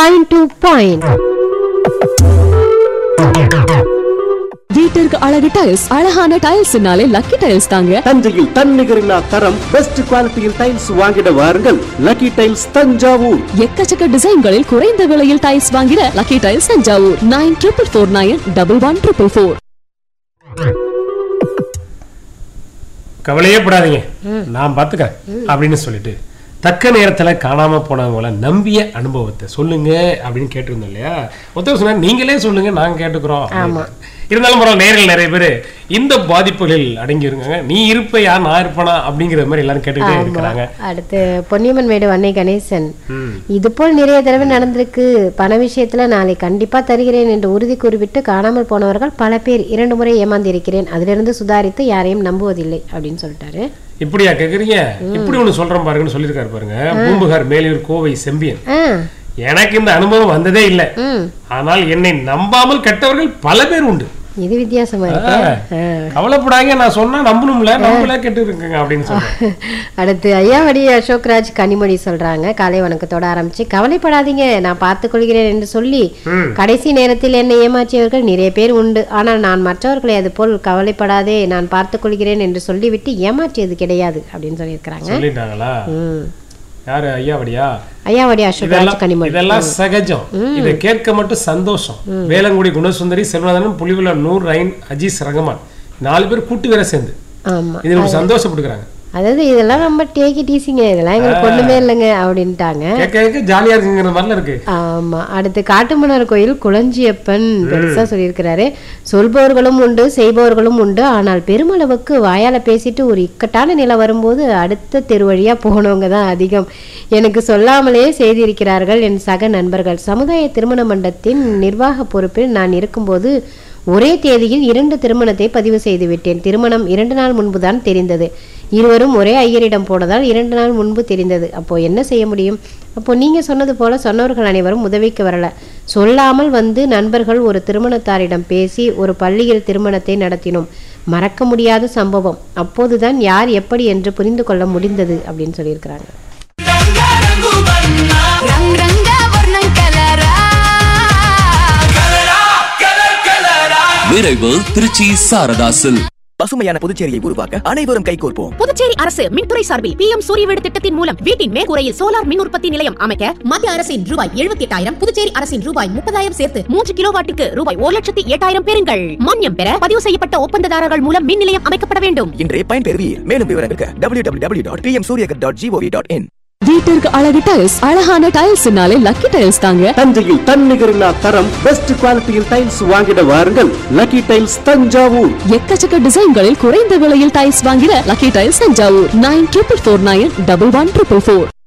Nine two point வீட்டிற்கு அழகு tiles அழகான டைல்ஸ்னாலே லக்கி டைல்ஸ் தாங்க தஞ்சையில் தன்னிகரில்லா தரம் பெஸ்ட் குவாலிட்டியில் டைல்ஸ் வாங்கிட வாருங்கள் லக்கி டைல்ஸ் தஞ்சாவூர் எக்கச்சக்க டிசைன்களில் குறைந்த விலையில் டைல்ஸ் வாங்கிட lucky tiles Thanjavur nine triple four nine double one triple four கவலையே படாதீங்க நான் பார்த்துக்கிறேன் அப்படின்னு சொல்லிட்டு தக்க நேரத்துல காணாம போனவங்கள நம்பிய அனுபவத்தை சொல்லுங்க அப்படின்னு கேட்டிருந்தோம் இல்லையா ஒருத்தர் சொன்னா நீங்களே சொல்லுங்க நாங்க கேட்டுக்கிறோம் அப்படின்னு. இருந்தாலும் பரவாயில்ல நேரில் நிறைய பேர் இந்த பாதிப்புகளில் அடங்கி இருக்காங்க நீ இருப்பையா நான் இருப்பனா அப்படிங்கிற மாதிரி எல்லாரும் கேட்டுக்கிட்டே இருக்கிறாங்க அடுத்து பொன்னியம்மன் மேடு வன்னை கணேசன் ம். இது போல் நிறைய தடவை நடந்திருக்கு பண விஷயத்துல நாளை கண்டிப்பா தருகிறேன் என்று உறுதி கூறிவிட்டு காணாமல் போனவர்கள் பல பேர் இரண்டு முறை ஏமாந்திருக்கிறேன் அதிலிருந்து சுதாரித்து யாரையும் நம்புவதில்லை அப்படின்னு சொல்லிட்டாரு இப்படியா கேக்குறீங்க இப்படி ஒண்ணு சொல்றேன் பாருங்கன்னு சொல்லியிருக்காரு பாருங்க பூம்புகார் மேலூர் கோவை செம்பியன் ஆ எனக்கு இந்த அனுபவம் வந்ததே இல்லை ம் ஆனால் என்னை நம்பாமல் கெட்டவர்கள் பல பேர் உண்டு இது வித்தியாசமா இருக்கு ஆ. கவலைப்படாங்க நான் சொன்னா நம்பணும்ல நம்பல கெட்டு இருக்குங்க அப்படின்னு சொல்றேன் அடுத்து ஐயாவடி அசோக்ராஜ் கனிமொழி சொல்றாங்க காலை வணக்கத்தோட ஆரம்பிச்சு கவலைப்படாதீங்க நான் பார்த்துக் கொள்கிறேன் என்று சொல்லி ம். கடைசி நேரத்தில் என்னை ஏமாற்றியவர்கள் நிறைய பேர் உண்டு ஆனால் நான் மற்றவர்களை அது போல் கவலைப்படாதே நான் பார்த்துக் கொள்கிறேன் என்று சொல்லிவிட்டு ஏமாற்றியது கிடையாது அப்படின்னு சொல்லியிருக்கிறாங்க சொல்லிட்டாங்களா ம். யாரு ஐயாவடியா ஐயாவடி அசோக்ராஜ் இதெல்லாம் கனிமொழி இதெல்லாம் சகஜம் இதை கேட்க மட்டும் சந்தோஷம் வேலங்குடி குணசுந்தரி செல்வநாதன் புலிவுல நூர் ரைன் அஜீஸ் ரகமான் நாலு பேர் கூட்டி வேற சேர்ந்து ஆமா இது ஒரு சந்தோஷப்படுக்கிறாங்க அதாவது இதெல்லாம் நம்ம டேக்கி டீசிங்க இதெல்லாம் எங்களுக்கு ஒண்ணுமே இல்லைங்க அப்படின்ட்டாங்க கேட்க கேட்க ஜாலியா இருக்குங்கிற மாதிரிலாம் இருக்கு ஆமா அடுத்து காட்டுமன்னார் கோயில் குளஞ்சியப்பன் பெருசா சொல்லியிருக்கிறாரு சொல்பவர்களும் உண்டு செய்பவர்களும் உண்டு ஆனால் பெருமளவுக்கு வாயால பேசிட்டு ஒரு இக்கட்டான நிலை வரும்போது அடுத்த தெரு வழியா போனவங்க தான் அதிகம் எனக்கு சொல்லாமலே செய்திருக்கிறார்கள் என் சக நண்பர்கள் சமுதாய திருமண மண்டபத்தின் நிர்வாக பொறுப்பில் நான் இருக்கும்போது ஒரே தேதியில் இரண்டு திருமணத்தை பதிவு செய்து விட்டேன் திருமணம் இரண்டு நாள் முன்புதான் தெரிந்தது இருவரும் ஒரே ஐயரிடம் போனதால் இரண்டு நாள் முன்பு தெரிந்தது அப்போ என்ன செய்ய முடியும் அப்போ நீங்க சொன்னது போல சொன்னவர்கள் அனைவரும் உதவிக்கு வரல சொல்லாமல் வந்து நண்பர்கள் ஒரு திருமணத்தாரிடம் பேசி ஒரு பள்ளியில் திருமணத்தை நடத்தினோம் மறக்க முடியாத சம்பவம் அப்போதுதான் யார் எப்படி என்று புரிந்து கொள்ள முடிந்தது அப்படின்னு சொல்லியிருக்கிறாங்க రంగ్ రంగ వర్ణం కలరా நிறைவு திருச்சி சாரதாசில் பசுமையான புதுச்சேரியை உருவாக்க அனைவரும் கைகோர்ப்போம் புதுச்சேரி அரசு மின்துறை சார்பில் பி எம் சூரிய வீடு திட்டத்தின் மூலம் வீட்டின் மேற்கூரையில் சோலார் மின் உற்பத்தி நிலையம் அமைக்க மத்திய அரசின் ரூபாய் எழுபத்தி எட்டாயிரம் புதுச்சேரி அரசின் ரூபாய் முப்பதாயிரம் சேர்த்து மூன்று கிலோவாட்டுக்கு ரூபாய் ஒரு லட்சத்தி எட்டாயிரம் பெறுங்கள் மானியம் பெற பதிவு செய்யப்பட்ட ஒப்பந்ததாரர்கள் மூலம் மின் நிலையம் அமைக்கப்பட வேண்டும் இன்றே பயன்பெறுவீர் மேலும் விவரங்களுக்கு W W W dot PM Suryaghar dot GOV dot in வீட்டிற்கு அழகு டைல்ஸ் அழகான டைல்ஸ்னாலே லக்கி டைல்ஸ் தாங்க தஞ்சையில் தன்னிகரில்லா தரம் பெஸ்ட் குவாலிட்டியில் டைல்ஸ் வாங்கிட வாருங்கள் லக்கி டைல்ஸ் தஞ்சாவூர் எக்கச்சக்க டிசைன்களில் குறைந்த விலையில் டைல்ஸ் வாங்கிட lucky tiles Thanjavur nine triple four nine double one triple four